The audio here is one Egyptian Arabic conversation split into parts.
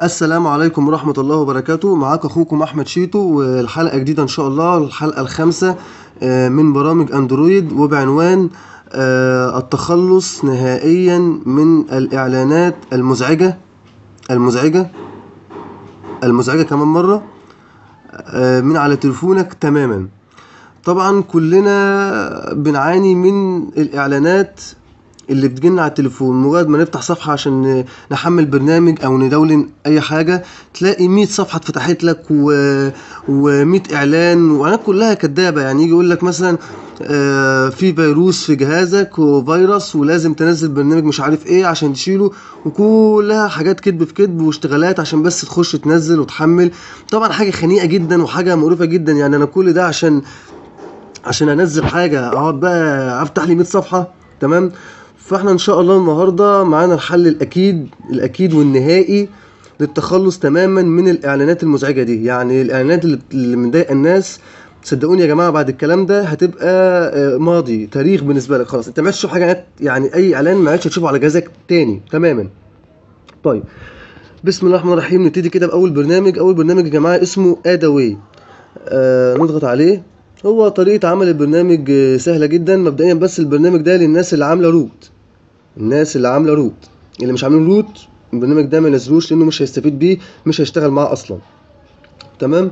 السلام عليكم ورحمة الله وبركاته معاك أخوكم أحمد شيتو والحلقة جديدة إن شاء الله الحلقة الخامسة آه، من برامج أندرويد وبعنوان آه، التخلص نهائيا من الإعلانات المزعجة المزعجة المزعجة كمان مرة آه، من على تليفونك تماما طبعا كلنا بنعاني من الإعلانات اللي بتجيلنا على التليفون مجرد ما نفتح صفحة عشان نحمل برنامج أو ندون أي حاجة تلاقي 100 صفحة اتفتحت لك و... و100 إعلان وإعلانات كلها كدابة يعني يجي يقول لك مثلا آه، في فيروس في جهازك وفيروس ولازم تنزل برنامج مش عارف ايه عشان تشيله وكلها حاجات كذب في كذب واشتغالات عشان بس تخش تنزل وتحمل طبعا حاجة خنيقة جدا وحاجة مقرفة جدا يعني أنا كل ده عشان عشان انزل حاجه اقعد بقى افتح لي 100 صفحه تمام فاحنا ان شاء الله النهارده معانا الحل الاكيد الاكيد والنهائي للتخلص تماما من الاعلانات المزعجه دي يعني الاعلانات اللي اللي مضايقه الناس صدقوني يا جماعه بعد الكلام ده هتبقى آه، ماضي تاريخ بالنسبه لك خلاص انت ما عادش تشوف حاجه يعني اي اعلان ما عادش تشوفه على جهازك تاني تماما طيب بسم الله الرحمن الرحيم نبتدي كده باول برنامج اول برنامج يا جماعه اسمه اداوي آه نضغط عليه هو طريقة عمل البرنامج آه، سهلة جدا مبدئيا بس البرنامج ده للناس اللي عاملة روت الناس اللي عاملة روت اللي مش عاملين روت البرنامج ده ما ينزلوش لانه مش هيستفيد بيه مش هيشتغل معاه اصلا تمام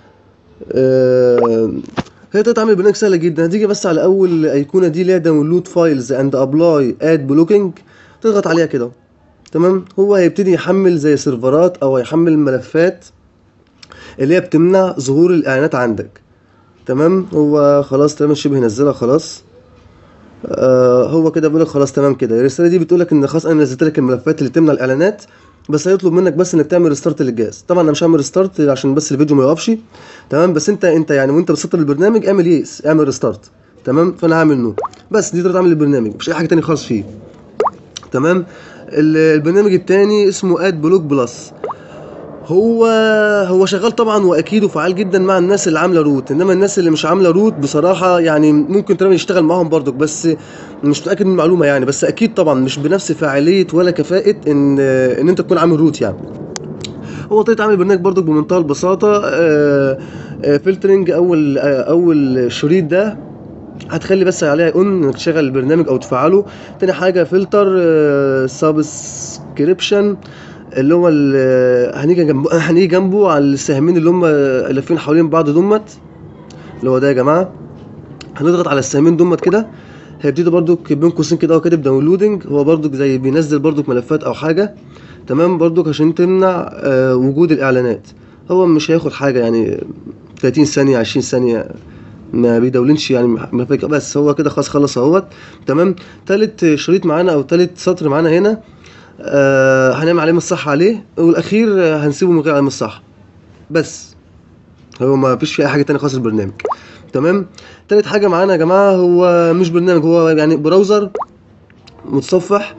آه هي طريقة عمل البرنامج سهلة جدا هتيجي بس على اول ايقونة دي اللي هي داونلود فايلز اند ابلاي اد بلوكينج تضغط عليها كده تمام هو هيبتدي يحمل زي سيرفرات او هيحمل ملفات اللي هي بتمنع ظهور الاعلانات عندك تمام هو خلاص تمام شبه نزلها خلاص آه هو كده بيقول لك خلاص تمام كده الرساله دي بتقول لك ان خلاص انا نزلت لك الملفات اللي تمنع الاعلانات بس هيطلب منك بس انك تعمل ريستارت للجهاز طبعا انا مش هعمل ريستارت عشان بس الفيديو ما يقفش تمام بس انت انت يعني وانت بتسطر البرنامج اعمل يس اعمل ريستارت تمام فانا هعمل نو بس دي طريقه عمل البرنامج مش اي حاجه تاني خالص فيه تمام ال- البرنامج التاني اسمه اد بلوك بلس هو هو شغال طبعا واكيد وفعال جدا مع الناس اللي عامله روت انما الناس اللي مش عامله روت بصراحه يعني ممكن ترى يشتغل معاهم برضك بس مش متاكد من المعلومه يعني بس اكيد طبعا مش بنفس فاعليه ولا كفاءه ان ان انت تكون عامل روت يعني هو طريقه عمل البرنامج برضك بمنتهى البساطه فلترنج اول آه، اول شريط ده هتخلي بس عليها اون انك تشغل البرنامج او تفعله تاني حاجه فلتر سبسكريبشن اللي هو ال- هنيجي جنبه هنيجي جنبه على السهمين اللي هم لافين حوالين بعض دمت اللي هو ده يا جماعه هنضغط على السهمين دمت كده هيبتدي برضك بين قوسين كده هو كاتب داونلودنج هو برضك زي بينزل برضك ملفات او حاجه تمام برضك عشان تمنع آه، وجود الاعلانات هو مش هياخد حاجه يعني 30 ثانيه 20 ثانيه ما بيدولنش يعني ما فيك بس هو كده خلاص خلص اهوت تمام تالت شريط معانا او تالت سطر معانا هنا آه هنعمل علامة صح عليه والاخير آه، هنسيبه من غير علامة صح بس هو ما فيش فيه اي حاجة تانية خالص البرنامج تمام تالت حاجة معانا يا جماعة هو مش برنامج هو يعني براوزر متصفح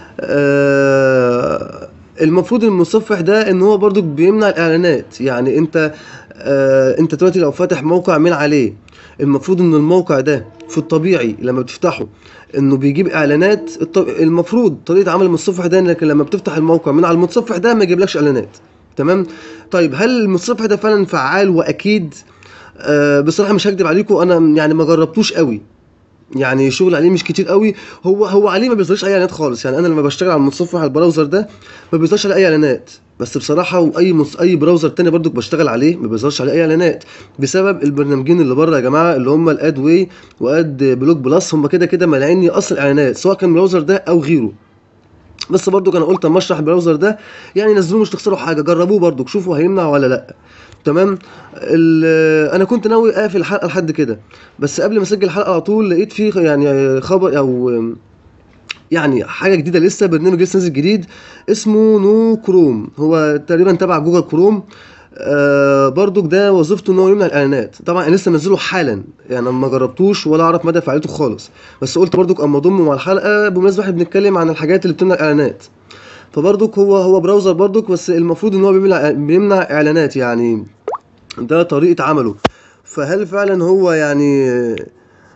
آه المفروض المتصفح ده ان هو برضو بيمنع الاعلانات يعني انت آه انت دلوقتي لو فاتح موقع من عليه المفروض ان الموقع ده في الطبيعي لما بتفتحه انه بيجيب اعلانات الط- المفروض طريقه عمل المتصفح ده انك لما بتفتح الموقع من على المتصفح ده ما يجيبلكش اعلانات تمام طيب هل المتصفح ده فعلا فعال واكيد آه بصراحه مش هكدب عليكم انا يعني ما جربتوش قوي يعني شغل عليه مش كتير قوي هو هو عليه ما بيظهرش اي اعلانات خالص يعني انا لما بشتغل على المتصفح على البراوزر ده ما بيظهرش عليه اي اعلانات بس بصراحه واي مص... اي براوزر تاني برضو بشتغل عليه ما بيظهرش عليه اي اعلانات بسبب البرنامجين اللي بره يا جماعه اللي هم الاد واي واد بلوك بلس هم كده كده مانعيني اصلا اعلانات سواء كان البراوزر ده او غيره بس برضو انا قلت اما اشرح البراوزر ده يعني نزلوه مش تخسروا حاجه جربوه برضو شوفوا هيمنع ولا لا تمام ال- انا كنت ناوي اقفل الحلقه لحد كده بس قبل ما اسجل الحلقه على طول لقيت فيه يعني خبر او يعني حاجه جديده لسه برنامج لسه نازل جديد اسمه نو كروم هو تقريبا تبع جوجل كروم آه برضو ده وظيفته ان هو يمنع الاعلانات طبعا انا لسه منزله حالا يعني ما جربتوش ولا اعرف مدى فعاليته خالص بس قلت برضو اما اضمه مع الحلقه بمناسبه احنا بنتكلم عن الحاجات اللي بتمنع الاعلانات فبرضك هو هو براوزر برضك بس المفروض ان هو بيمنع بيمنع اعلانات يعني ده طريقه عمله فهل فعلا هو يعني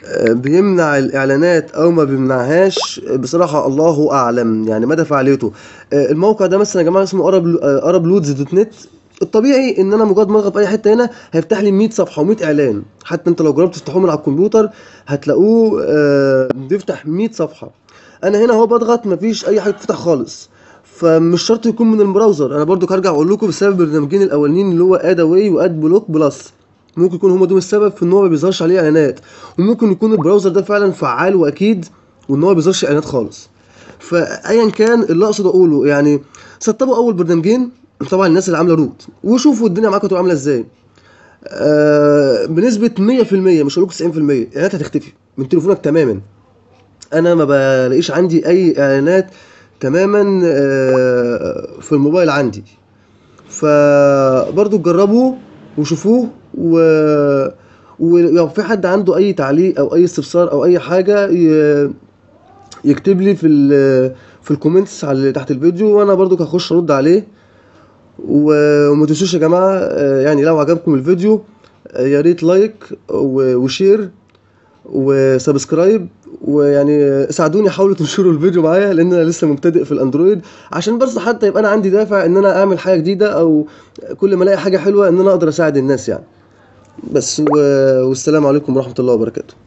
آه، بيمنع الاعلانات او ما بيمنعهاش بصراحه الله اعلم يعني مدى فعاليته آه، الموقع ده مثلا يا جماعه اسمه ارب ارب لودز دوت نت الطبيعي ان انا مجرد ما اضغط في اي حته هنا هيفتح لي 100 صفحه و100 اعلان حتى انت لو جربت تفتحوه من على الكمبيوتر هتلاقوه آه، بيفتح 100 صفحه انا هنا اهو بضغط مفيش اي حاجه تفتح خالص فمش شرط يكون من البراوزر انا برضو هرجع اقول لكم بسبب البرنامجين الاولانيين اللي هو اد اواي واد بلوك بلس ممكن يكون هما دول السبب في ان هو ما بيظهرش عليه اعلانات وممكن يكون البراوزر ده فعلا فعال واكيد وان هو ما بيظهرش اعلانات خالص فايا كان اللي اقصد اقوله يعني سطبوا اول برنامجين طبعا الناس اللي عامله روت وشوفوا الدنيا معاكم هتبقى عامله ازاي آه بنسبه 100% مش هقول لكم 90% الاعلانات هتختفي من تليفونك تماما انا ما بلاقيش عندي اي اعلانات تماما آه، في الموبايل عندي فبرضو جربوا وشوفوه و ولو في حد عنده اي تعليق او اي استفسار او اي حاجه ي... يكتب لي في ال... في الكومنتس على تحت الفيديو وانا برضو هخش ارد عليه و- وما تنسوش يا جماعه آه، يعني لو عجبكم الفيديو آه، يا ريت لايك و- وشير وسبسكرايب ويعني ساعدوني حاولوا تنشروا الفيديو معايا لان انا لسه مبتدئ في الاندرويد عشان بس حتى يبقى انا عندي دافع ان انا اعمل حاجه جديده او كل ما الاقي حاجه حلوه ان انا اقدر اساعد الناس يعني بس و... والسلام عليكم ورحمه الله وبركاته